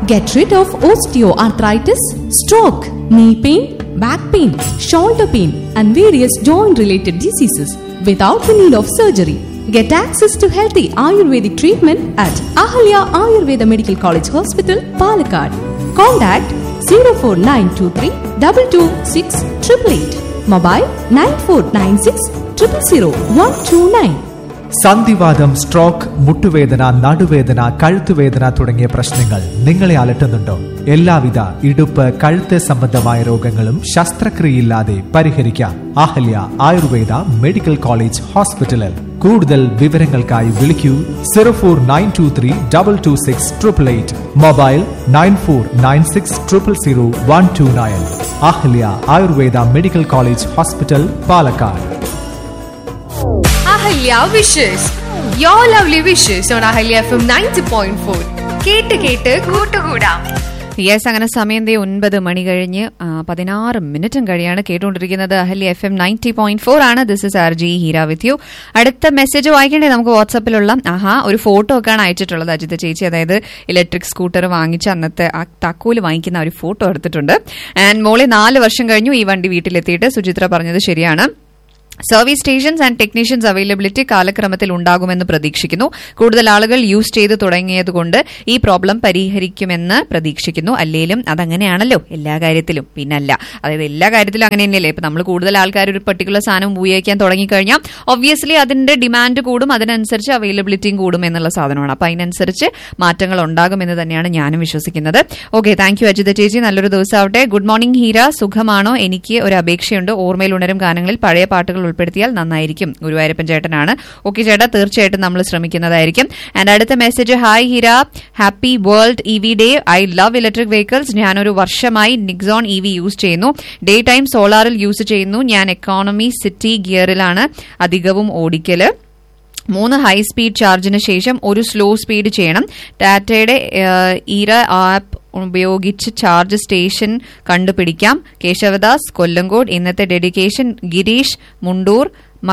Get rid of osteoarthritis, stroke, knee pain, back pain, shoulder pain, and various joint related diseases without the need of surgery. Get access to healthy Ayurvedic treatment at Ahalya Ayurveda Medical College Hospital, Palakkad. Contact 04923 226 888. Mobile 9496 000 129. സന്ധിവാദം stroke മുട്ടുവേദന നടുവേദന കഴുത്തുവേദന തുടങ്ങിയ പ്രശ്നങ്ങൾ നിങ്ങളെ അലട്ടുന്നുണ്ടോ എല്ലാവിധ ഇടുപ്പ് കഴുത്ത് സംബന്ധമായ രോഗങ്ങളും ശസ്ത്രക്രിയയില്ലാതെ പരിഹരിക്കാം അഹല്യ ആയുർവേദ മെഡിക്കൽ കോളേജ് ഹോസ്പിറ്റലിൽ കൂടുതൽ വിവരങ്ങൾക്കായി വിളിക്കൂ zero four nine two three double two six triple eight mobile nine four nine six triple zero one two nine Ahalia Ayurveda medical college hospital Palakkad Ahalia wishes your lovely wishes on Ahalia F M ninety point four കേട്ട് കേട്ട് കൂട്ടുകൂടാം yes അങ്ങനെ സമയം ദേ ഒൻപത് മണി കഴിഞ്ഞ് ആ, പതിനാറ് മിനിറ്റും കഴിയാണ് കേട്ടുകൊണ്ടിരിക്കുന്നത് Ahalia F M ninety point four ആണ് this is R J Heera with you അടുത്ത മെസ്സേജ് വായിക്കേണ്ടത് നമുക്ക് വാട്സപ്പിലുള്ള ആഹാ ഒരു ഫോട്ടോ ഒക്കെയാണ് അയച്ചിട്ടുള്ളത് അജിത ചേച്ചി അതായത് ഇലക്ട്രിക് സ്കൂട്ടർ വാങ്ങിച്ച അന്നത്തെ ആ താക്കോല് വാങ്ങിക്കുന്ന ഒരു ഫോട്ടോ എടുത്തിട്ടുണ്ട് ആൻഡ് മോളെ നാല് വർഷം കഴിഞ്ഞു ഈ വണ്ടി വീട്ടിലെത്തിയിട്ട് സുചിത്ര പറഞ്ഞത് ശരിയാണ് service stations and technicians availability കാലക്രമത്തിൽ ഉണ്ടാകുമെന്ന് പ്രതീക്ഷിക്കുന്നു കൂടുതൽ ആളുകൾ യൂസ് ചെയ്ത് തുടങ്ങിയതുകൊണ്ട് ഈ പ്രോബ്ലം പരിഹരിക്കുമെന്ന് പ്രതീക്ഷിക്കുന്നു അല്ലേലും അതങ്ങനെയാണല്ലോ എല്ലാ കാര്യത്തിലും പിന്നല്ല അതായത് എല്ലാ കാര്യത്തിലും അങ്ങനെ തന്നെയല്ലേ ഇപ്പൊ നമ്മൾ കൂടുതൽ ആൾക്കാർ ഒരു പെർട്ടിക്കുലർ സാധനം ഉപയോഗിക്കാൻ തുടങ്ങിക്കഴിഞ്ഞാൽ ഒബ്വിയസ്ലി അതിന്റെ ഡിമാൻഡ് കൂടും അതിനനുസരിച്ച് അവൈലബിലിറ്റിയും കൂടും എന്നുള്ള സാധനമാണ് അപ്പൊ അതിനനുസരിച്ച് മാറ്റങ്ങൾ ഉണ്ടാകുമെന്ന് തന്നെയാണ് ഞാനും വിശ്വസിക്കുന്നത് ഓക്കെ താങ്ക് യു അജിത ചേച്ചി നല്ലൊരു ദിവസം ആവട്ടെ ഗുഡ് മോർണിംഗ് ഹീര സുഖമാണോ എനിക്ക് ഒരു അപേക്ഷയുണ്ട് ഓർമ്മയിൽ ഉണരും ഗാനങ്ങളിൽ പഴയ പാട്ടുകൾ ഉൾപ്പെടുത്തിയാൽ നന്നായിരിക്കും ഗുരുവായൂരപ്പൻ ചേട്ടനാണ് ഓക്കെ ചേട്ടാ തീർച്ചയായിട്ടും നമ്മൾ ശ്രമിക്കുന്നതായിരിക്കും ആൻഡ് അടുത്ത message hi Heera happy world E V day I love electric vehicles ഞാനൊരു വർഷമായി നിക്സോൺ ഇ വി യൂസ് ചെയ്യുന്നു ഡേ ടൈം സോളാറിൽ യൂസ് ചെയ്യുന്നു ഞാൻ എക്കോണമി സിറ്റി ഗിയറിലാണ് അധികവും ഓടിക്കല് മൂന്ന് ഹൈ സ്പീഡ് ചാർജിന് ശേഷം ഒരു സ്ലോ സ്പീഡ് ചെയ്യണം ടാറ്റയുടെ ഏഹ്, ഇര ആപ്പ് ഉപയോഗിച്ച് ചാർജ് സ്റ്റേഷൻ കണ്ടുപിടിക്കാം കേശവദാസ് കൊല്ലങ്കോട് ഇന്നത്തെ ഡെഡിക്കേഷൻ ഗിരീഷ് മുണ്ടൂർ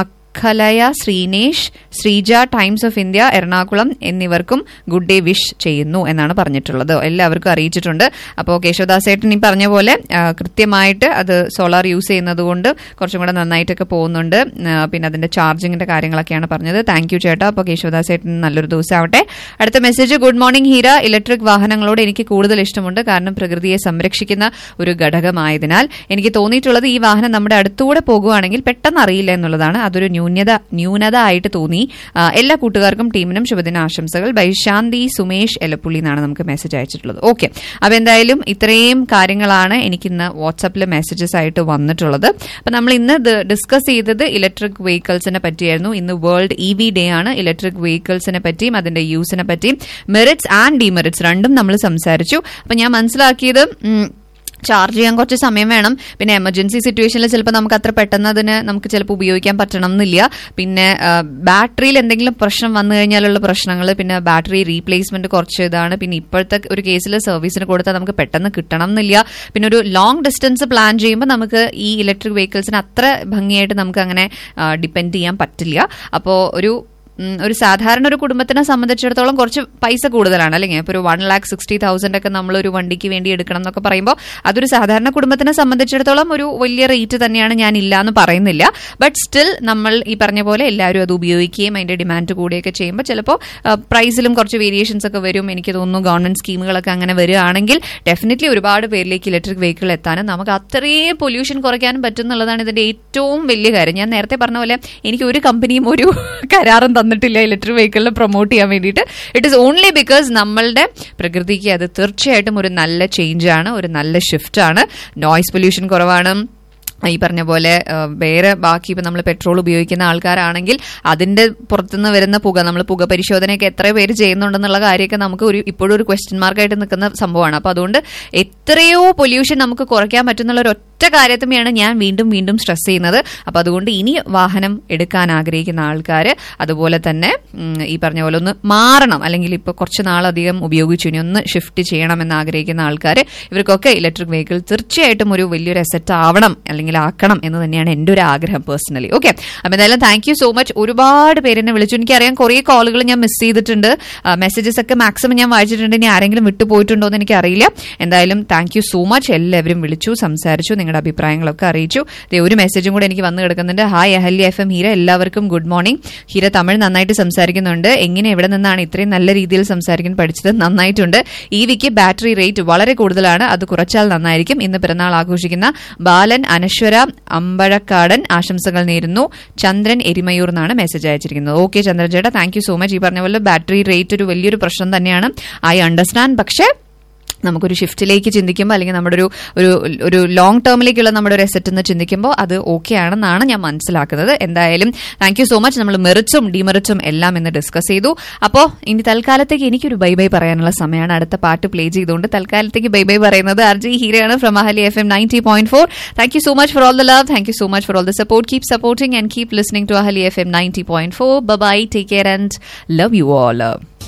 മഖലയ Sreenesh Sreeja Times of India Ernakulam എന്നിവർക്കും ഗുഡ് ഡേ വിഷ് ചെയ്യുന്നു എന്നാണ് പറഞ്ഞിട്ടുള്ളത് എല്ലാവർക്കും അറിയിച്ചിട്ടുണ്ട് അപ്പോൾ കേശവദാസേട്ടൻ ഈ പറഞ്ഞ പോലെ ആ, കൃത്യമായിട്ട് അത് സോളാർ യൂസ് ചെയ്യുന്നത് കൊണ്ട് കുറച്ചും കൂടെ നന്നായിട്ടൊക്കെ പോകുന്നുണ്ട് ആ, പിന്നെ അതിന്റെ ചാർജിങ്ങിന്റെ കാര്യങ്ങളൊക്കെയാണ് പറഞ്ഞത് താങ്ക് യു ചേട്ടാ അപ്പോൾ കേശവദാസേട്ടൻ നല്ലൊരു ദിവസം ആവട്ടെ അടുത്ത message good morning Heera electric വാഹനങ്ങളോട് എനിക്ക് കൂടുതൽ ഇഷ്ടമുണ്ട് കാരണം പ്രകൃതിയെ സംരക്ഷിക്കുന്ന ഒരു ഘടകമായതിനാൽ എനിക്ക് തോന്നിയിട്ടുള്ളത് ഈ വാഹനം നമ്മുടെ അടുത്തൂടെ പോകുവാണെങ്കിൽ പെട്ടെന്ന് അറിയില്ല എന്നുള്ളതാണ് അതൊരു ന്യൂനത ന്യൂനത ആയിട്ട് തോന്നി ആ, എല്ലാ കൂട്ടുകാർക്കും ടീമിനും ശുഭദിന ആശംസകൾ ബൈശാന്തി സുമേഷ് എലപ്പുള്ളി എന്നാണ് നമുക്ക് മെസ്സേജ് അയച്ചിട്ടുള്ളത് ഓക്കെ അപ്പൊ എന്തായാലും ഇത്രയും കാര്യങ്ങളാണ് എനിക്ക് ഇന്ന് വാട്സാപ്പിൽ മെസ്സേജസ് ആയിട്ട് വന്നിട്ടുള്ളത് അപ്പൊ നമ്മൾ ഇന്ന് ഡിസ്കസ് ചെയ്തത് ഇലക്ട്രിക് വെഹിക്കിൾസിനെ പറ്റിയായിരുന്നു ഇന്ന് വേൾഡ് ഇ വി ഡേ ആണ് ഇലക്ട്രിക് വെഹിക്കിൾസിനെ പറ്റിയും അതിന്റെ യൂസിനെ പറ്റിയും മെറിറ്റ്സ് ആൻഡ് ഡിമെറിറ്റ്സ് രണ്ടും നമ്മൾ സംസാരിച്ചു അപ്പൊ ഞാൻ മനസ്സിലാക്കിയത് ഉം, ചാർജ് ചെയ്യാൻ കുറച്ച് സമയം വേണം പിന്നെ എമർജൻസി സിറ്റുവേഷനിൽ ചിലപ്പോൾ നമുക്ക് അത്ര പെട്ടെന്ന് അതിന് നമുക്ക് ചിലപ്പോൾ ഉപയോഗിക്കാൻ പറ്റണം എന്നില്ല പിന്നെ ബാറ്ററിയിൽ എന്തെങ്കിലും പ്രശ്നം വന്നു കഴിഞ്ഞാലുള്ള പ്രശ്നങ്ങൾ പിന്നെ ബാറ്ററി റീപ്ലേസ്മെന്റ് കുറച്ച് ഇതാണ് പിന്നെ ഇപ്പോഴത്തെ ഒരു കേസിൽ സർവീസിന് കൊടുത്താൽ നമുക്ക് പെട്ടെന്ന് കിട്ടണം എന്നില്ല പിന്നെ ഒരു ലോങ് ഡിസ്റ്റൻസ് പ്ലാൻ ചെയ്യുമ്പോൾ നമുക്ക് ഈ ഇലക്ട്രിക് വെഹിക്കിൾസിന് അത്ര ഭംഗിയായിട്ട് നമുക്ക് അങ്ങനെ ഡിപ്പെൻഡ് ചെയ്യാൻ പറ്റില്ല അപ്പോൾ ഒരു ഉം, ഒരു സാധാരണ ഒരു കുടുംബത്തിനെ സംബന്ധിച്ചിടത്തോളം കുറച്ച് പൈസ കൂടുതലാണ് അല്ലെങ്കിൽ ഇപ്പോൾ ഒരു വൺ ലാക്ക് സിക്സ്റ്റി തൗസൻഡ് ഒക്കെ നമ്മൾ ഒരു വണ്ടിക്ക് വേണ്ടി എടുക്കണം എന്നൊക്കെ പറയുമ്പോൾ അതൊരു സാധാരണ കുടുംബത്തിനെ സംബന്ധിച്ചിടത്തോളം ഒരു വലിയ റേറ്റ് തന്നെയാണ് ഞാൻ ഇല്ല എന്ന് പറയുന്നില്ല ബട്ട് സ്റ്റിൽ നമ്മൾ ഈ പറഞ്ഞ പോലെ എല്ലാവരും അത് ഉപയോഗിക്കുകയും അതിന്റെ ഡിമാൻഡ് കൂടുകയൊക്കെ ചെയ്യുമ്പോൾ ചിലപ്പോൾ പ്രൈസിലും കുറച്ച് വേരിയേഷൻസ് ഒക്കെ വരും എനിക്ക് തോന്നുന്നു ഗവൺമെന്റ് സ്കീമുകളൊക്കെ അങ്ങനെ വരികയാണെങ്കിൽ ഡെഫിനറ്റ്ലി ഒരുപാട് പേരിലേക്ക് ഇലക്ട്രിക് വെഹിക്കിൾ എത്താനും നമുക്ക് അത്രയും പൊല്യൂഷൻ കുറയ്ക്കാനും പറ്റും എന്നുള്ളതാണ് ഇതിന്റെ ഏറ്റവും വലിയ കാര്യം ഞാൻ നേരത്തെ പറഞ്ഞ പോലെ എനിക്ക് ഒരു കമ്പനിയും ഒരു കരാറും തന്നിട്ടില്ല ഇലക്ട്രിക് വെഹിക്കിളിനെ പ്രൊമോട്ട് ചെയ്യാൻ വേണ്ടിയിട്ട് ഇറ്റ് ഇസ് ഓൺലി ബിക്കോസ് നമ്മളുടെ പ്രകൃതിക്ക് അത് തീർച്ചയായിട്ടും ഒരു നല്ല ചേഞ്ച് ആണ് ഒരു നല്ല ഷിഫ്റ്റ് ആണ് നോയ്സ് പൊല്യൂഷൻ കുറവാണ് ഈ പറഞ്ഞ പോലെ ആ, വേറെ ബാക്കി ഇപ്പം നമ്മൾ പെട്രോൾ ഉപയോഗിക്കുന്ന ആൾക്കാരാണെങ്കിൽ അതിന്റെ പുറത്തുനിന്ന് വരുന്ന പുക നമ്മൾ പുക പരിശോധനയൊക്കെ എത്ര പേര് ചെയ്യുന്നുണ്ടെന്നുള്ള കാര്യമൊക്കെ നമുക്ക് ഒരു ഇപ്പോഴും ഒരു ക്വസ്റ്റ്യൻ മാർക്കായിട്ട് നിൽക്കുന്ന സംഭവമാണ് അപ്പോൾ അതുകൊണ്ട് എത്രയോ പൊല്യൂഷൻ നമുക്ക് കുറയ്ക്കാൻ പറ്റുന്നുള്ള ഒരു ഒറ്റ ഒറ്റ കാര്യത്തുമെയാണ് ഞാൻ വീണ്ടും വീണ്ടും സ്ട്രെസ് ചെയ്യുന്നത് അപ്പൊ അതുകൊണ്ട് ഇനി വാഹനം എടുക്കാൻ ആഗ്രഹിക്കുന്ന ആൾക്കാർ അതുപോലെ തന്നെ ഉം, ഈ പറഞ്ഞ പോലെ ഒന്ന് മാറണം അല്ലെങ്കിൽ ഇപ്പൊ കുറച്ച് നാളധികം ഉപയോഗിച്ചു ഇനി ഒന്ന് ഷിഫ്റ്റ് ചെയ്യണം എന്ന് ആഗ്രഹിക്കുന്ന ആൾക്കാർ ഇവർക്കൊക്കെ ഇലക്ട്രിക് വെഹിക്കിൾ തീർച്ചയായിട്ടും ഒരു വലിയൊരു അസറ്റ് ആവണം അല്ലെങ്കിൽ ആക്കണം എന്ന് തന്നെയാണ് എൻ്റെ ഒരു ആഗ്രഹം പേഴ്സണലി ഓക്കെ അപ്പൊ എന്തായാലും താങ്ക് യു സോ മച്ച് ഒരുപാട് പേര് എന്നെ വിളിച്ചു എനിക്കറിയാം കുറേ കോളുകൾ ഞാൻ മിസ് ചെയ്തിട്ടുണ്ട് മെസ്സേജസ് ഒക്കെ മാക്സിമം ഞാൻ വായിച്ചിട്ടുണ്ട് ഇനി ആരെങ്കിലും വിട്ടുപോയിട്ടുണ്ടോ എന്ന് എനിക്കറിയില്ല എന്തായാലും താങ്ക് യു സോ മച്ച് എല്ലാവരും വിളിച്ചു സംസാരിച്ചു നിങ്ങളുടെ അഭിപ്രായങ്ങളൊക്കെ അറിയിച്ചു ദേ ഒരു മെസ്സേജും കൂടെ എനിക്ക് വന്നു കിടക്കുന്നുണ്ട് hi Ahalia F M Heera എല്ലാവർക്കും ഗുഡ് മോർണിംഗ് ഹീര തമിഴ് നന്നായിട്ട് സംസാരിക്കുന്നുണ്ട് എങ്ങനെ എവിടെ നിന്നാണ് ഇത്രയും നല്ല രീതിയിൽ സംസാരിക്കാൻ പഠിച്ചത് നന്നായിട്ടുണ്ട് ഈ വിക്ക് ബാറ്ററി റേറ്റ് വളരെ കൂടുതലാണ് അത് കുറച്ചാൽ നന്നായിരിക്കും ഇന്ന് പിറന്നാൾ ആഘോഷിക്കുന്ന ബാലൻ അനശ്വര അമ്പഴക്കാടൻ ആശംസകൾ നേരുന്നു ചന്ദ്രൻ എരിമയൂർ എന്നാണ് മെസ്സേജ് അയച്ചിരിക്കുന്നത് ഓക്കെ ചന്ദ്രൻ ചേട്ടാ താങ്ക് യു സോ മച്ച് ഈ പറഞ്ഞ പോലെ ബാറ്ററി റേറ്റ് ഒരു വലിയൊരു പ്രശ്നം തന്നെയാണ് ഐ അണ്ടർസ്റ്റാൻഡ് പക്ഷേ നമുക്കൊരു ഷിഫ്റ്റിലേക്ക് ചിന്തിക്കുമ്പോൾ അല്ലെങ്കിൽ നമ്മുടെ ഒരു ഒരു ഒരു ലോങ് ടേമിലേക്കുള്ള നമ്മുടെ ഒരു എസെറ്റ് എന്ന് ചിന്തിക്കുമ്പോൾ അത് ഓക്കെ ആണെന്നാണ് ഞാൻ മനസ്സിലാക്കുന്നത് എന്തായാലും താങ്ക് യു സോ മച്ച് നമ്മൾ മെറിച്ചും ഡിമെറിച്ചും എല്ലാം ഇന്ന് ഡിസ്കസ് ചെയ്തു അപ്പോൾ ഇനി തൽക്കാലത്തേക്ക് എനിക്കൊരു ബൈ ബൈ പറയാനുള്ള സമയമാണ് അടുത്ത പാട്ട് പ്ലേ ചെയ്തുകൊണ്ട് തൽക്കാലത്തേക്ക് ബൈ ബൈ പറയുന്നത് ആർ ജി ഹീരയാണ് from Ahalia F M ninety point four thank you so much for all the love thank you so much for all the support keep supporting and keep listening to Ahalia F M ninety point four bye take care and love you all